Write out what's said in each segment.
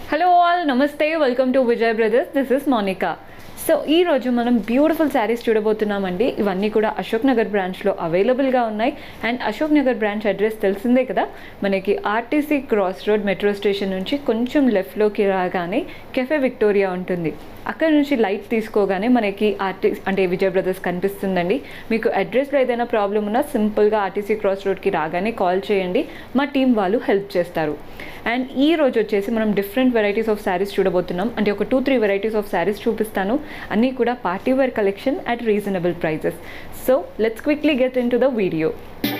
hello all నమస్తే welcome to Vijay brothers this is Monica so ఈ రోజు మనం బ్యూటిఫుల్ శారీస్ చూడబోతున్నామండి ఇవన్నీ కూడా అశోక్ నగర్ బ్రాంచ్లో అవైలబుల్గా ఉన్నాయి and Ashok Nagar branch address తెలిసిందే కదా మనకి RTC cross road metro station నుంచి కొంచెం లెఫ్ట్లోకి రాగానే కెఫే విక్టోరియా ఉంటుంది అక్కడ నుంచి లైట్ తీసుకోగానే మనకి ఆర్టీ అంటే విజయ్ బ్రదర్స్ కనిపిస్తుందండి మీకు అడ్రస్లో ఏదైనా ప్రాబ్లం ఉన్నా సింపుల్గా ఆర్టీసీ క్రాస్ రోడ్కి రాగానే కాల్ చేయండి మా టీం వాళ్ళు హెల్ప్ చేస్తారు అండ్ ఈ రోజు వచ్చేసి మనం డిఫరెంట్ వెరైటీస్ ఆఫ్ శారీస్ చూడబోతున్నాం అంటే ఒక two three varieties of saris చూపిస్తాను అన్నీ కూడా party wear collection at reasonable prices so let's quickly get in to the video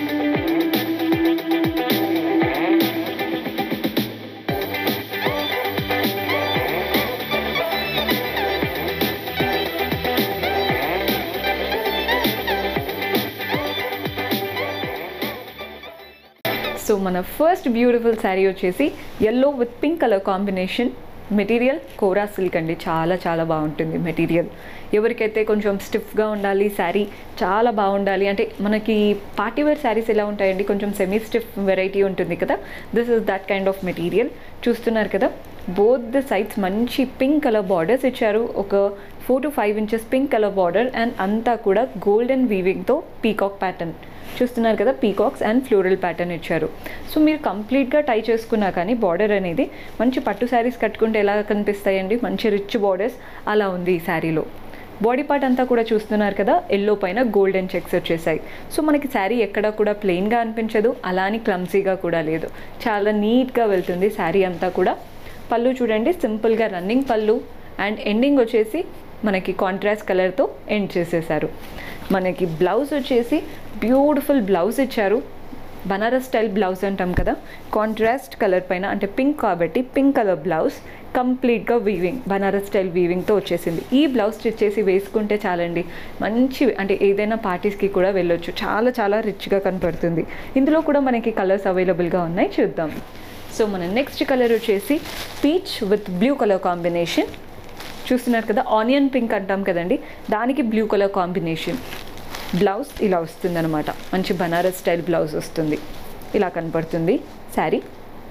so మన ఫస్ట్ బ్యూటిఫుల్ శారీ వచ్చేసి yellow with pink colour combination material Kora silk అండి చాలా చాలా బాగుంటుంది మెటీరియల్ ఎవరికైతే కొంచెం స్టిఫ్గా ఉండాలి శారీ చాలా బాగుండాలి అంటే మనకి పార్టీ వేర్ శారీస్ ఎలా ఉంటాయండి కొంచెం సెమీ స్టిఫ్ వెరైటీ ఉంటుంది కదా this is that kind of material చూస్తున్నారు కదా బోత్ ద సైడ్స్ మంచి పింక్ కలర్ బార్డర్స్ ఇచ్చారు ఒక four to five inches pink colour border and అంతా కూడా గోల్డెన్ వీవింగ్తో పీకాక్ ప్యాటర్న్ చూస్తున్నారు కదా పీకాక్స్ అండ్ ఫ్లోరల్ ప్యాటర్న్ ఇచ్చారు సో మీరు కంప్లీట్గా టై చేసుకున్నా కానీ బార్డర్ అనేది మంచి పట్టు శారీస్ కట్టుకుంటే ఎలా కనిపిస్తాయండి మంచి రిచ్ బార్డర్స్ అలా ఉంది ఈ శారీలో బాడీ పార్ట్ అంతా కూడా చూస్తున్నారు కదా ఎల్లో పైన గోల్డెన్ చెక్స్ వచ్చేసాయి సో మనకి శారీ ఎక్కడ కూడా ప్లెయిన్గా అనిపించదు అలా అని క్లమ్సీగా కూడా లేదు చాలా నీట్గా వెళ్తుంది శారీ అంతా కూడా పళ్ళు చూడండి సింపుల్గా రన్నింగ్ పళ్ళు అండ్ ఎండింగ్ వచ్చేసి మనకి కాంట్రాస్ట్ కలర్తో ఎండ్ చేసేసారు మనకి బ్లౌజ్ వచ్చేసి బ్యూటిఫుల్ బ్లౌజ్ ఇచ్చారు బనారస్ స్టైల్ బ్లౌజ్ అంటాం కదా కాంట్రాస్ట్ కలర్ పైన అంటే పింక్ కాబట్టి పింక్ కలర్ బ్లౌజ్ కంప్లీట్గా వీవింగ్ బనారస్ స్టైల్ వీవింగ్తో వచ్చేసింది ఈ బ్లౌజ్ స్టిచ్ చేసి వేసుకుంటే చాలండి మంచి అంటే ఏదైనా పార్టీస్కి కూడా వెళ్ళొచ్చు చాలా చాలా రిచ్గా కనపడుతుంది ఇందులో కూడా మనకి కలర్స్ అవైలబుల్గా ఉన్నాయి చూద్దాం సో మన నెక్స్ట్ కలర్ వచ్చేసి peach with blue colour combination చూస్తున్నారు కదా ఆనియన్ పింక్ అంటాం కదండి దానికి బ్లూ కలర్ కాంబినేషన్ బ్లౌజ్ ఇలా వస్తుంది అనమాట మంచి బనారస్ స్టైల్ బ్లౌజ్ వస్తుంది ఇలా కనపడుతుంది sari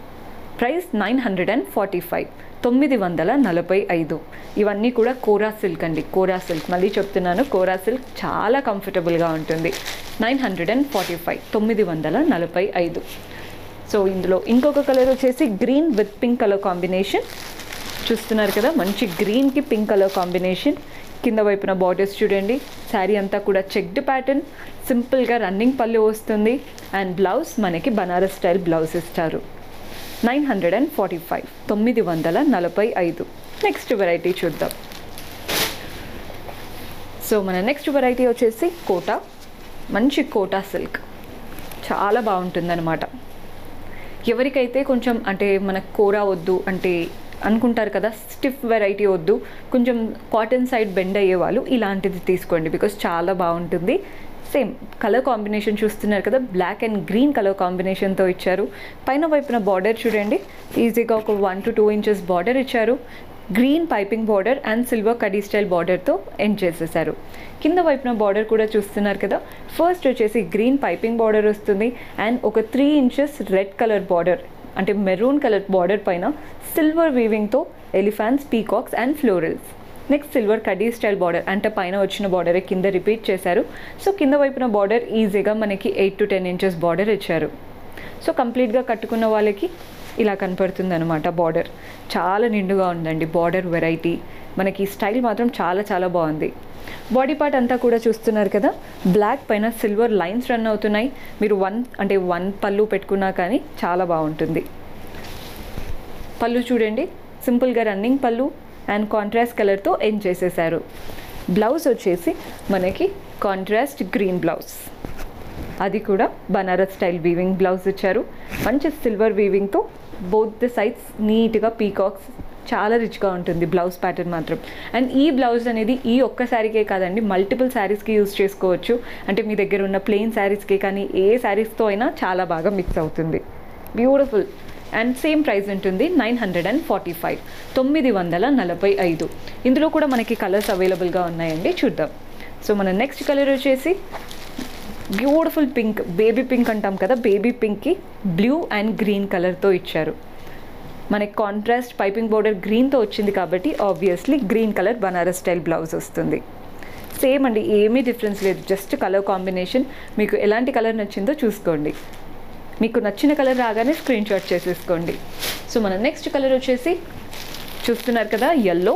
price nine hundred and forty five తొమ్మిది వందల నలభై ఐదు ఇవన్నీ కూడా కోరా సిల్క్ అండి కోరా సిల్క్ మళ్ళీ చెప్తున్నాను కోరా సిల్క్ చాలా కంఫర్టబుల్గా ఉంటుంది nine hundred and forty five తొమ్మిది వందల నలభై ఐదు సో ఇందులో ఇంకొక కలర్ వచ్చేసి green with pink colour combination చూస్తున్నారు కదా మంచి గ్రీన్కి పింక్ కలర్ కాంబినేషన్ కింద వైపున బార్డర్స్ చూడండి శారీ అంతా కూడా చెక్డ్ ప్యాటర్న్ సింపుల్గా రన్నింగ్ పళ్ళు వస్తుంది అండ్ బ్లౌజ్ మనకి బనారస్ స్టైల్ బ్లౌజ్ ఇస్తారు nine hundred and forty five తొమ్మిది వందల నలభై ఐదు నెక్స్ట్ వెరైటీ చూద్దాం సో మన నెక్స్ట్ వెరైటీ వచ్చేసి కోటా మంచి కోటా సిల్క్ చాలా బాగుంటుందన్నమాట ఎవరికైతే కొంచెం అంటే మనకు కూర వద్దు అంటే అనుకుంటారు కదా స్టిఫ్ వెరైటీ వద్దు కొంచెం కాటన్ సైడ్ బెండ్ అయ్యే వాళ్ళు ఇలాంటిది తీసుకోండి బికాస్ చాలా బాగుంటుంది సేమ్ కలర్ కాంబినేషన్ చూస్తున్నారు కదా బ్లాక్ అండ్ గ్రీన్ కలర్ కాంబినేషన్తో ఇచ్చారు పైన వైపున బార్డర్ చూడండి ఈజీగా ఒక one to two inches border ఇచ్చారు green piping border and silver కడీ స్టైల్ బార్డర్తో ఎండ్ చేసేసారు కింద వైపున బార్డర్ కూడా చూస్తున్నారు కదా ఫస్ట్ వచ్చేసి గ్రీన్ పైపింగ్ బార్డర్ వస్తుంది అండ్ ఒక three inches red colour border అంటే మెరూన్ కలర్ బార్డర్ పైన సిల్వర్ వీవింగ్తో elephants peacocks and florals next silver కడీ స్టైల్ బార్డర్ అంటే పైన వచ్చిన బార్డరే కింద రిపీట్ చేశారు సో కింద వైపున బార్డర్ ఈజీగా మనకి eight to ten inches border ఇచ్చారు సో కంప్లీట్గా కట్టుకున్న వాళ్ళకి ఇలా కనపడుతుంది అనమాట బార్డర్ చాలా నిండుగా ఉందండి బార్డర్ వెరైటీ మనకి స్టైల్ మాత్రం చాలా చాలా బాగుంది బాడీ పార్ట్ అంతా కూడా చూస్తున్నారు కదా బ్లాక్ పైన సిల్వర్ లైన్స్ రన్ అవుతున్నాయి మీరు వన్ అంటే వన్ పళ్ళు పెట్టుకున్నా కానీ చాలా బాగుంటుంది పళ్ళు చూడండి సింపుల్గా రన్నింగ్ పళ్ళు అండ్ కాంట్రాస్ట్ కలర్తో ఎండ్ చేసేసారు బ్లౌజ్ వచ్చేసి మనకి కాంట్రాస్ట్ గ్రీన్ బ్లౌజ్ అది కూడా బనారస్ స్టైల్ వీవింగ్ బ్లౌజ్ ఇచ్చారు మంచి సిల్వర్ వీవింగ్తో బోత్ ద సైడ్స్ నీట్గా పీకాక్స్ చాలా రిచ్గా ఉంటుంది బ్లౌజ్ ప్యాటర్న్ మాత్రం అండ్ ఈ బ్లౌజ్ అనేది ఈ ఒక్క శారీకే కాదండి మల్టిపుల్ శారీస్కి యూజ్ చేసుకోవచ్చు అంటే మీ దగ్గర ఉన్న ప్లెయిన్ శారీస్కి కానీ ఏ శారీస్తో అయినా చాలా బాగా మిక్స్ అవుతుంది బ్యూటిఫుల్ అండ్ సేమ్ ప్రైస్ ఉంటుంది nine hundred and forty five తొమ్మిది వందల నలభై ఐదు ఇందులో కూడా మనకి కలర్స్ అవైలబుల్గా ఉన్నాయండి చూద్దాం సో మన నెక్స్ట్ కలర్ వచ్చేసి బ్యూటిఫుల్ పింక్ బేబీ పింక్ అంటాం కదా బేబీ పింక్కి బ్లూ అండ్ గ్రీన్ కలర్తో ఇచ్చారు మనకి కాంట్రాస్ట్ పైపింగ్ బోర్డర్ గ్రీన్తో వచ్చింది కాబట్టి obviously green colour Banaras style blouse వస్తుంది సేమ్ అండి ఏమీ డిఫరెన్స్ లేదు జస్ట్ కలర్ కాంబినేషన్ మీకు ఎలాంటి కలర్ నచ్చిందో చూసుకోండి మీకు నచ్చిన కలర్ రాగానే స్క్రీన్ షాట్ చేసేసుకోండి సో మన నెక్స్ట్ కలర్ వచ్చేసి చూస్తున్నారు కదా ఎల్లో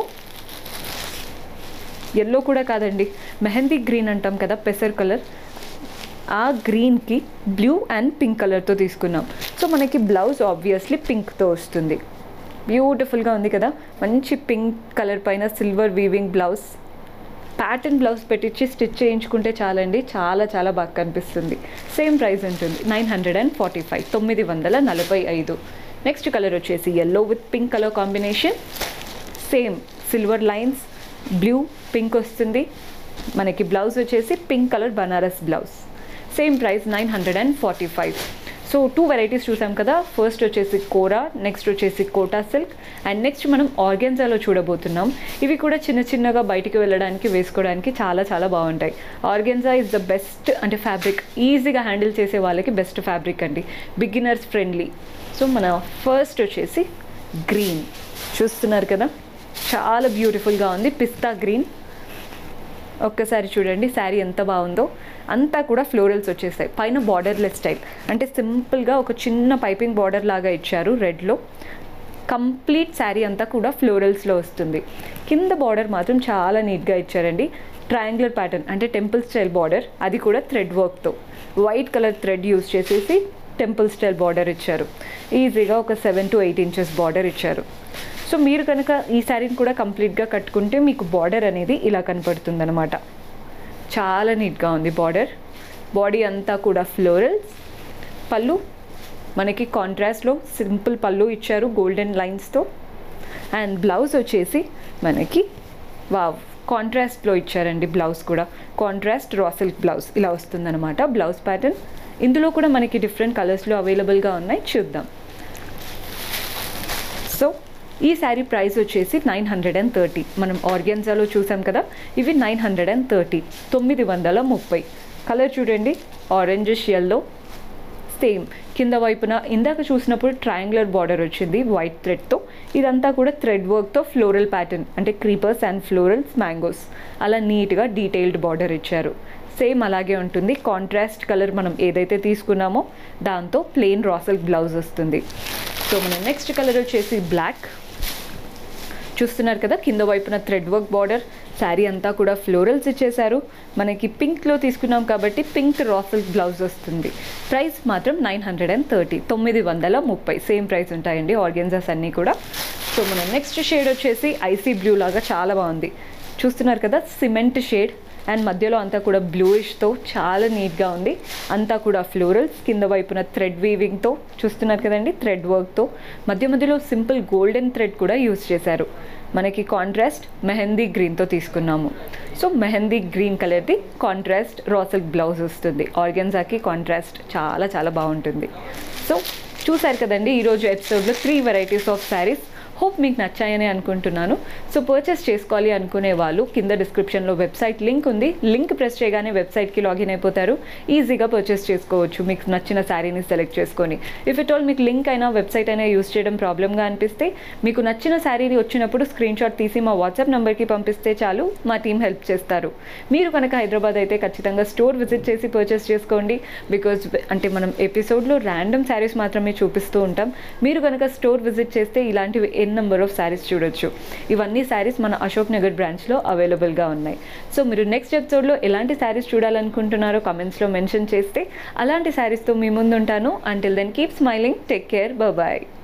ఎల్లో కూడా కాదండి మెహందీ గ్రీన్ అంటాం కదా పెసర్ కలర్ ఆ గ్రీన్కి బ్లూ అండ్ పింక్ కలర్తో తీసుకున్నాం సో మనకి బ్లౌజ్ ఆబ్వియస్లీ పింక్తో వస్తుంది బ్యూటిఫుల్గా ఉంది కదా మంచి పింక్ కలర్ పైన silver weaving blouse pattern blouse పెట్టించి స్టిచ్ చేయించుకుంటే చాలండి చాలా చాలా బాగా కనిపిస్తుంది సేమ్ ప్రైస్ ఉంటుంది nine hundred and forty five తొమ్మిది వందల నలభై ఐదు నెక్స్ట్ కలర్ వచ్చేసి yellow with pink colour combination same silver lines blue pink వస్తుంది మనకి బ్లౌజ్ వచ్చేసి pink colour Banaras blouse same price nine hundred and forty five so two varieties చూసాం కదా ఫస్ట్ వచ్చేసి కోరా నెక్స్ట్ వచ్చేసి కోటా సిల్క్ అండ్ నెక్స్ట్ మనం ఆర్గెన్జాలో చూడబోతున్నాం ఇవి కూడా చిన్న చిన్నగా బయటికి వెళ్ళడానికి వేసుకోవడానికి చాలా చాలా బాగుంటాయి ఆర్గెన్జా ఇస్ ద బెస్ట్ అంటే ఫ్యాబ్రిక్ ఈజీగా హ్యాండిల్ చేసే వాళ్ళకి బెస్ట్ ఫ్యాబ్రిక్ అండి బిగినర్స్ ఫ్రెండ్లీ సో మన ఫస్ట్ వచ్చేసి గ్రీన్ చూస్తున్నారు కదా చాలా బ్యూటిఫుల్గా ఉంది పిస్తా గ్రీన్ ఒక్కసారి చూడండి శారీ ఎంత బాగుందో అంతా కూడా ఫ్లోరల్స్ వచ్చేసాయి పైన బార్డర్లెస్ స్టైల్ అంటే సింపుల్గా ఒక చిన్న పైపింగ్ బార్డర్ లాగా ఇచ్చారు రెడ్లో కంప్లీట్ శారీ అంతా కూడా ఫ్లోరల్స్లో వస్తుంది కింద బార్డర్ మాత్రం చాలా నీట్గా ఇచ్చారండి ట్రయాంగులర్ ప్యాటర్న్ అంటే టెంపుల్ స్టైల్ బార్డర్ అది కూడా థ్రెడ్ వర్క్తో వైట్ కలర్ థ్రెడ్ యూస్ చేసేసి టెంపుల్ స్టైల్ బార్డర్ ఇచ్చారు ఈజీగా ఒక seven to eight inches border ఇచ్చారు సో మీరు కనుక ఈ శారీని కూడా కంప్లీట్గా కట్టుకుంటే మీకు బార్డర్ అనేది ఇలా కనపడుతుంది అనమాట చాలా నీట్గా ఉంది బార్డర్ బాడీ అంతా కూడా ఫ్లోరల్స్ పళ్ళు మనకి కాంట్రాస్ట్లో సింపుల్ పళ్ళు ఇచ్చారు గోల్డెన్ లైన్స్తో అండ్ బ్లౌజ్ వచ్చేసి మనకి వా కాంట్రాస్ట్లో ఇచ్చారండి బ్లౌజ్ కూడా కాంట్రాస్ట్ రా సిల్క్ బ్లౌజ్ ఇలా వస్తుందన్నమాట బ్లౌజ్ ప్యాటర్న్ ఇందులో కూడా మనకి డిఫరెంట్ కలర్స్లో అవైలబుల్గా ఉన్నాయి చూద్దాం సో ఈ శారీ ప్రైస్ వచ్చేసి నైన్ హండ్రెడ్ అండ్ థర్టీ మనం ఆర్గెన్జాలో చూసాం కదా ఇవి నైన్ హండ్రెడ్ అండ్ థర్టీ తొమ్మిది వందల ముప్పై కలర్ చూడండి ఆరెంజిష్ ఎల్లో సేమ్ కింద వైపున ఇందాక చూసినప్పుడు ట్రయాంగులర్ బార్డర్ వచ్చింది వైట్ థ్రెడ్తో ఇదంతా కూడా థ్రెడ్ వర్క్తో ఫ్లోరల్ ప్యాటర్న్ అంటే క్రీపర్స్ అండ్ ఫ్లోరల్స్ మ్యాంగోస్ అలా నీట్గా డీటెయిల్డ్ బార్డర్ ఇచ్చారు సేమ్ అలాగే ఉంటుంది కాంట్రాస్ట్ కలర్ మనం ఏదైతే తీసుకున్నామో దాంతో ప్లెయిన్ రాసల్ బ్లౌజ్ వస్తుంది సో మన నెక్స్ట్ కలర్ వచ్చేసి బ్లాక్ చూస్తున్నారు కదా కింద వైపున థ్రెడ్ వర్క్ బార్డర్ శారీ అంతా కూడా ఫ్లోరల్స్ ఇచ్చేశారు మనకి పింక్లో తీసుకున్నాం కాబట్టి పింక్ రాఫిల్ బ్లౌజ్ వస్తుంది ప్రైస్ మాత్రం నైన్ హండ్రెడ్ అండ్ థర్టీ తొమ్మిది వందల ముప్పై సేమ్ ప్రైస్ ఉంటాయండి ఆర్గెన్జాస్ అన్నీ కూడా సో మన నెక్స్ట్ షేడ్ వచ్చేసి ఐసీ బ్లూ లాగా చాలా బాగుంది చూస్తున్నారు కదా సిమెంట్ షేడ్ అండ్ మధ్యలో అంతా కూడా బ్లూయిష్తో చాలా నీట్గా ఉంది అంతా కూడా ఫ్లోరల్స్ కింద వైపున థ్రెడ్ వీవింగ్తో చూస్తున్నారు కదండి థ్రెడ్ వర్క్తో మధ్య మధ్యలో సింపుల్ గోల్డెన్ థ్రెడ్ కూడా యూస్ చేశారు మనకి కాంట్రాస్ట్ మెహందీ గ్రీన్తో తీసుకున్నాము సో మెహందీ గ్రీన్ కలర్ది కాంట్రాస్ట్ రాసల్ బ్లౌజ్ వస్తుంది ఆర్గెన్జాకి కాంట్రాస్ట్ చాలా చాలా బాగుంటుంది సో చూసారు కదండి ఈరోజు ఎపిసోడ్లో three varieties of saris hope మీకు నచ్చాయని అనుకుంటున్నాను సో పర్చేస్ చేసుకోవాలి అనుకునే వాళ్ళు కింద డిస్క్రిప్షన్లో వెబ్సైట్ లింక్ ఉంది లింక్ ప్రెస్ చేయగానే వెబ్సైట్కి లాగిన్ అయిపోతారు ఈజీగా పర్చేస్ చేసుకోవచ్చు మీకు నచ్చిన శారీని సెలెక్ట్ చేసుకొని ఇఫ్ ఇట్ ఆల్ మీకు లింక్ అయినా వెబ్సైట్ అయినా యూస్ చేయడం ప్రాబ్లమ్గా అనిపిస్తే మీకు నచ్చిన శారీని వచ్చినప్పుడు స్క్రీన్ షాట్ తీసి మా వాట్సాప్ నెంబర్కి పంపిస్తే చాలు మా టీం హెల్ప్ చేస్తారు మీరు కనుక హైదరాబాద్ అయితే ఖచ్చితంగా స్టోర్ విజిట్ చేసి పర్చేస్ చేసుకోండి బికాజ్ అంటే మనం ఎపిసోడ్లో ర్యాండమ్ శారీస్ మాత్రమే చూపిస్తూ ఉంటాం మీరు కనుక స్టోర్ విజిట్ చేస్తే ఇలాంటివి ఎన్ నెంబర్ ఆఫ్ శారీస్ చూడొచ్చు ఇవన్నీ శారీస్ మన అశోక్ నగర్ బ్రాంచ్లో అవైలబుల్గా ఉన్నాయి సో మీరు నెక్స్ట్ ఎపిసోడ్లో ఎలాంటి శారీస్ చూడాలనుకుంటున్నారో కమెంట్స్లో మెన్షన్ చేస్తే అలాంటి శారీస్తో మీ ముందు ఉంటాను until then keep smiling take care bye